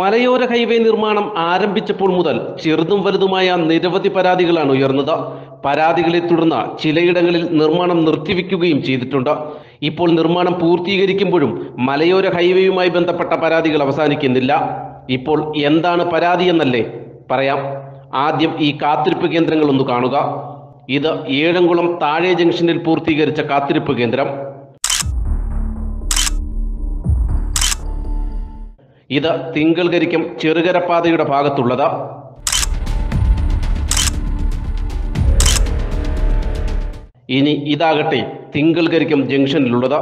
മലയോര ഹൈവേ നിർമ്മാണം ആരംഭിച്ചപ്പോൾ മുതൽ ചെറുതും വലുതുമായ നിരവധി പരാതികളാണ് ഉയർന്നത് പരാതികളെ തുടർന്ന് ചിലയിടങ്ങളിൽ നിർമ്മാണം നിർത്തിവെക്കുകയും ചെയ്തിട്ടുണ്ട് ഇപ്പോൾ നിർമ്മാണം പൂർത്തീകരിക്കുമ്പോഴും മലയോര ഹൈവേയുമായി ബന്ധപ്പെട്ട പരാതികൾ അവസാനിക്കുന്നില്ല ഇപ്പോൾ എന്താണ് പരാതി എന്നല്ലേ പറയാം ആദ്യം ഈ കാത്തിരിപ്പ് കേന്ദ്രങ്ങൾ ഒന്ന് കാണുക ഇത് ഏഴംകുളം താഴെ ജംഗ്ഷനിൽ പൂർത്തീകരിച്ച കാത്തിരിപ്പ് കേന്ദ്രം ഇത് തിങ്കൾകരിക്കും ചെറുകരപ്പാതയുടെ ഭാഗത്തുള്ളത് ഇനി ഇതാകട്ടെ തിങ്കൾകരിക്കും ജംഗ്ഷനിലുള്ളത്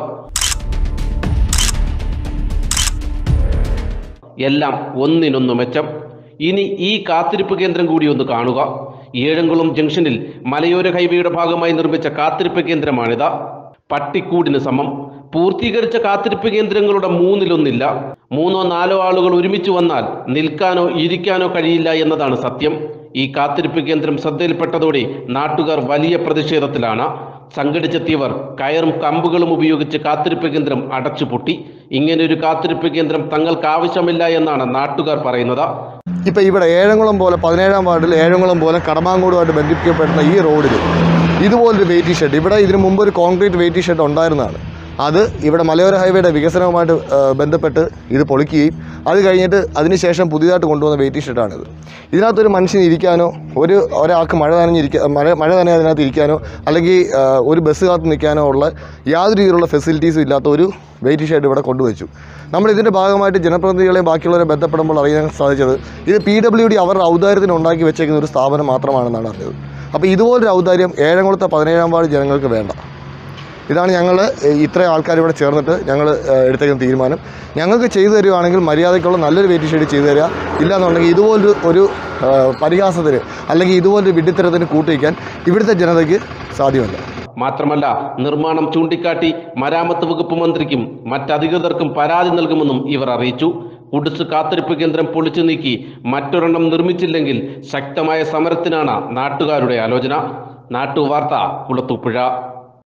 എല്ലാം ഒന്നിനൊന്നു മെച്ചം ഇനി ഈ കാത്തിരിപ്പ് കേന്ദ്രം കൂടി ഒന്ന് കാണുക ഏഴംകുളം ജംഗ്ഷനിൽ മലയോര ഹൈവേയുടെ ഭാഗമായി നിർമ്മിച്ച കാത്തിരിപ്പ് കേന്ദ്രമാണിത് പട്ടിക്കൂടിന് സമം പൂർത്തീകരിച്ച കാത്തിരിപ്പ് കേന്ദ്രങ്ങളുടെ മൂന്നിലൊന്നില്ല മൂന്നോ നാലോ ആളുകൾ ഒരുമിച്ച് വന്നാൽ നിൽക്കാനോ ഇരിക്കാനോ കഴിയില്ല എന്നതാണ് സത്യം ഈ കാത്തിരിപ്പ് കേന്ദ്രം ശ്രദ്ധയിൽപ്പെട്ടതോടെ നാട്ടുകാർ വലിയ പ്രതിഷേധത്തിലാണ് സംഘടിച്ചെത്തിയവർ കയറും കമ്പുകളും ഉപയോഗിച്ച് കാത്തിരിപ്പ് കേന്ദ്രം അടച്ചുപൂട്ടി ഇങ്ങനെയൊരു കാത്തിരിപ്പ് കേന്ദ്രം തങ്ങൾക്ക് ആവശ്യമില്ല എന്നാണ് നാട്ടുകാർ പറയുന്നത് ഇപ്പം ഇവിടെ ഏഴംകുളം പോലെ പതിനേഴാം വാർഡിൽ ഏഴംകുളം പോലെ കടമാങ്കോടുമായിട്ട് ബന്ധിപ്പിക്കപ്പെടുന്ന ഈ റോഡിൽ ഇതുപോലൊരു വെയിറ്റിംഗ് ഷെഡ് ഇവിടെ ഇതിനു മുമ്പ് ഒരു കോൺക്രീറ്റ് വെയിറ്റിംഗ് ഷെഡ് ഉണ്ടായിരുന്നതാണ് അത് ഇവിടെ മലയോര ഹൈവേയുടെ വികസനവുമായിട്ട് ആ, ബന്ധപ്പെട്ട് ഇത് പൊളിക്കുകയും അത് കഴിഞ്ഞിട്ട് അതിനുശേഷം പുതിയതായിട്ട് കൊണ്ടുവന്ന വെയിറ്റിംഗ് ഷെഡാണിത് ഇതിനകത്തൊരു മനുഷ്യന് ഇരിക്കാനോ ഒരു ഒരാൾക്ക് മഴ നനഞ്ഞിരിക്കാ മഴ മഴ തന്നെ അതിനകത്ത് ഇരിക്കാനോ അല്ലെങ്കിൽ ആ, ഒരു ബസ് കാത്ത് നിൽക്കാനോ ഉള്ള യാതൊരു രീതിയിലുള്ള ഫെസിലിറ്റീസും ഇല്ലാത്ത ഒരു വെയിറ്റിംഗ് ഷെഡ് ഇവിടെ കൊണ്ടുവച്ചു നമ്മൾ ഇതിൻ്റെ ഭാഗമായിട്ട് ജനപ്രതിനിധികളെയും ബാക്കിയുള്ളവരെ ബന്ധപ്പെടുമ്പോൾ അറിയാൻ സാധിച്ചത് ഇത് പി ഡബ്ല്യു ഡി അവരുടെ ഔദാര്യത്തിന് ഉണ്ടാക്കി വെച്ചേക്കുന്ന ഒരു സ്ഥാപനം മാത്രമാണെന്നാണ് അറിഞ്ഞത് അപ്പോൾ ഇതുപോലൊരു ഔദാര്യം ഏഴംകുളത്തെ പതിനേഴാം വാർഡ് ജനങ്ങൾക്ക് വേണ്ട ഇതാണ് ഞങ്ങൾ ഇത്രയും ആൾക്കാർ ഇവിടെ ചേർന്നിട്ട് ഞങ്ങൾ എടുത്തേക്കുന്ന തീരുമാനം ഞങ്ങൾക്ക് ചെയ്തു തരുവാണെങ്കിൽ മര്യാദയ്ക്കുള്ള നല്ലൊരു വെയിറ്റ് ഷെഡ് ചെയ്തു തരിക ഇല്ലാന്നുണ്ടെങ്കിൽ ഇതുപോലൊരു ഒരു ആ, പരിഹാസത്തിന് അല്ലെങ്കിൽ ഇതുപോലൊരു വിഡ്ഢിത്തരത്തിന് കൂട്ടിവയ്ക്കാൻ ഇവിടുത്തെ ജനതയ്ക്ക് സാധ്യമല്ല മാത്രമല്ല നിർമ്മാണം ചൂണ്ടിക്കാട്ടി മരാമത്ത് വകുപ്പ് മന്ത്രിക്കും മറ്റധികൃതർക്കും പരാതി നൽകുമെന്നും ഇവർ അറിയിച്ചു കുടിസ് കാത്തിരിപ്പ് കേന്ദ്രം പൊളിച്ചു നീക്കി മറ്റൊരെണ്ണം നിർമ്മിച്ചില്ലെങ്കിൽ ശക്തമായ സമരത്തിനാണ് നാട്ടുകാരുടെ ആലോചന നാട്ടുവാർത്ത കുളത്തൂപ്പുഴ